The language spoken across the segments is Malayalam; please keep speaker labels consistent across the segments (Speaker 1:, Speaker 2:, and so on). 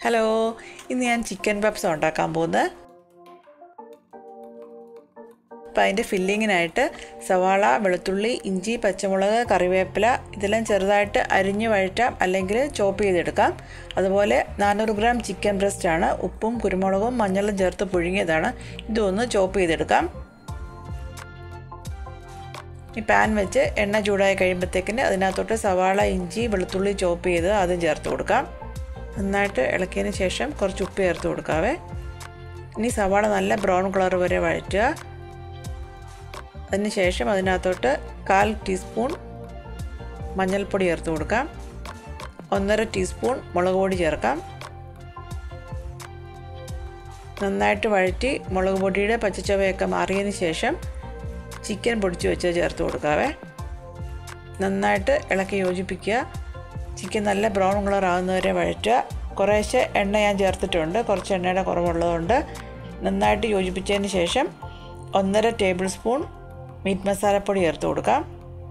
Speaker 1: ഹലോ ഇന്ന് ഞാൻ ചിക്കൻ പപ്സ് ഉണ്ടാക്കാൻ പോകുന്നത് അപ്പം അതിൻ്റെ ഫില്ലിങ്ങിനായിട്ട് സവാള വെളുത്തുള്ളി ഇഞ്ചി പച്ചമുളക് കറിവേപ്പില ഇതെല്ലാം ചെറുതായിട്ട് അരിഞ്ഞ് വഴറ്റാം അല്ലെങ്കിൽ ചോപ്പ് ചെയ്തെടുക്കാം അതുപോലെ നാനൂറ് ഗ്രാം ചിക്കൻ ബ്രസ്റ്റാണ് ഉപ്പും കുരുമുളകും മഞ്ഞളും ചേർത്ത് പുഴുങ്ങിയതാണ് ഇതൊന്ന് ചോപ്പ് ചെയ്തെടുക്കാം ഈ പാൻ വെച്ച് എണ്ണ ചൂടായി കഴിയുമ്പോഴത്തേക്കിന് അതിനകത്തോട്ട് സവാള ഇഞ്ചി വെളുത്തുള്ളി ചോപ്പ് ചെയ്ത് അതും ചേർത്ത് കൊടുക്കാം നന്നായിട്ട് ഇളക്കിയതിന് ശേഷം കുറച്ച് ഉപ്പ് ചേർത്ത് കൊടുക്കാവേ ഇനി സവാള നല്ല ബ്രൗൺ കളർ വരെ വഴറ്റുക അതിന് ശേഷം അതിനകത്തോട്ട് കാൽ ടീസ്പൂൺ മഞ്ഞൾപ്പൊടി ചേർത്ത് കൊടുക്കാം ഒന്നര ടീസ്പൂൺ മുളക് പൊടി ചേർക്കാം നന്നായിട്ട് വഴറ്റി മുളക് പൊടിയുടെ പച്ചച്ചവയൊക്കെ മാറിയതിന് ശേഷം ചിക്കൻ പൊടിച്ച് വെച്ച് ചേർത്ത് കൊടുക്കാവേ നന്നായിട്ട് ഇളക്കി യോജിപ്പിക്കുക ചിക്കൻ നല്ല ബ്രൗൺ കളർ ആകുന്നവരെ വഴറ്റുക കുറേശ്ശെ എണ്ണ ഞാൻ ചേർത്തിട്ടുണ്ട് കുറച്ച് എണ്ണയുടെ കുറവുള്ളതുകൊണ്ട് നന്നായിട്ട് യോജിപ്പിച്ചതിന് ശേഷം ഒന്നര ടേബിൾ സ്പൂൺ മീറ്റ് മസാലപ്പൊടി ചേർത്ത് കൊടുക്കാം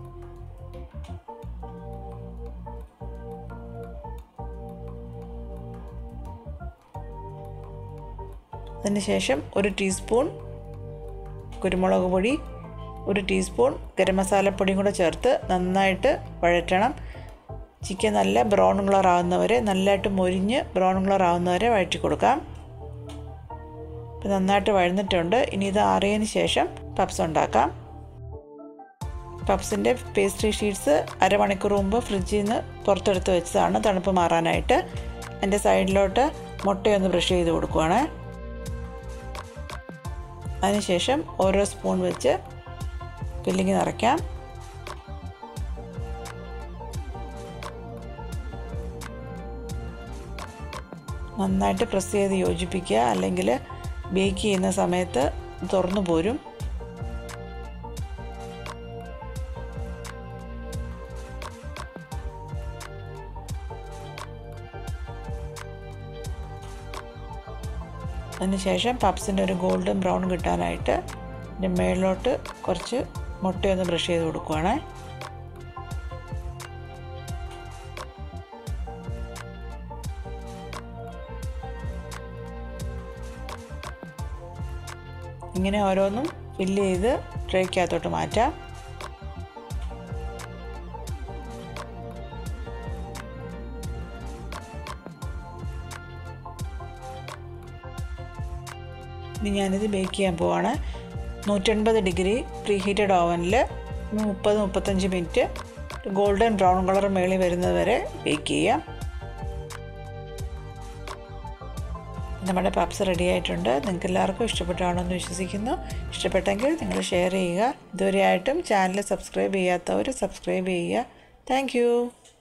Speaker 1: അതിനുശേഷം ഒരു ടീസ്പൂൺ കുരുമുളക് പൊടി ഒരു ടീസ്പൂൺ ഗരം മസാലപ്പൊടിയും കൂടെ ചേർത്ത് നന്നായിട്ട് വഴറ്റണം ചിക്കൻ നല്ല ബ്രൗൺ കളർ ആകുന്നവരെ നല്ലതായിട്ട് മൊരിഞ്ഞ് ബ്രൗൺ കളർ ആകുന്നവരെ വഴറ്റി കൊടുക്കാം ഇപ്പം നന്നായിട്ട് വഴന്നിട്ടുണ്ട് ഇനി ഇത് ആറിയതിന് ശേഷം പപ്സ് ഉണ്ടാക്കാം പപ്സിൻ്റെ പേസ്ട്രി ഷീറ്റ്സ് അരമണിക്കൂർ മുമ്പ് ഫ്രിഡ്ജിൽ നിന്ന് പുറത്തെടുത്ത് വെച്ചതാണ് തണുപ്പ് മാറാനായിട്ട് എൻ്റെ സൈഡിലോട്ട് മുട്ടയൊന്ന് ബ്രഷ് ചെയ്ത് കൊടുക്കുവാണ് അതിനുശേഷം ഓരോ സ്പൂൺ വെച്ച് ഫില്ലിങ് നിറയ്ക്കാം നന്നായിട്ട് പ്രസ് ചെയ്ത് യോജിപ്പിക്കുക അല്ലെങ്കിൽ ബേക്ക് ചെയ്യുന്ന സമയത്ത് തുറന്നു പോരും അതിനുശേഷം പപ്സിൻ്റെ ഒരു ഗോൾഡൻ ബ്രൗൺ കിട്ടാനായിട്ട് ഇതിൻ്റെ മേളിലോട്ട് കുറച്ച് മുട്ടയൊന്ന് ബ്രഷ് ചെയ്ത് കൊടുക്കുവാണ് ഇങ്ങനെ ഓരോന്നും ഫില്ല് ചെയ്ത് ട്രേക്കകത്തോട്ട് മാറ്റാം ഇനി ഞാനിത് ബേക്ക് ചെയ്യാൻ പോവാണ് നൂറ്റൻപത് ഡിഗ്രി പ്രീ ഹീറ്റഡ് ഓവനിൽ മുപ്പത് മുപ്പത്തഞ്ച് മിനിറ്റ് ഗോൾഡൻ ബ്രൗൺ കളർ മേളിൽ വരുന്നത് വരെ ബേക്ക് ചെയ്യാം നമ്മുടെ പപ്സ് റെഡി ആയിട്ടുണ്ട് നിങ്ങൾക്ക് എല്ലാവർക്കും ഇഷ്ടപ്പെട്ടാണെന്ന് വിശ്വസിക്കുന്നു ഇഷ്ടപ്പെട്ടെങ്കിൽ നിങ്ങൾ ഷെയർ ചെയ്യുക ഇതുവരെയായിട്ടും ചാനൽ സബ്സ്ക്രൈബ് ചെയ്യാത്തവർ സബ്സ്ക്രൈബ് ചെയ്യുക താങ്ക്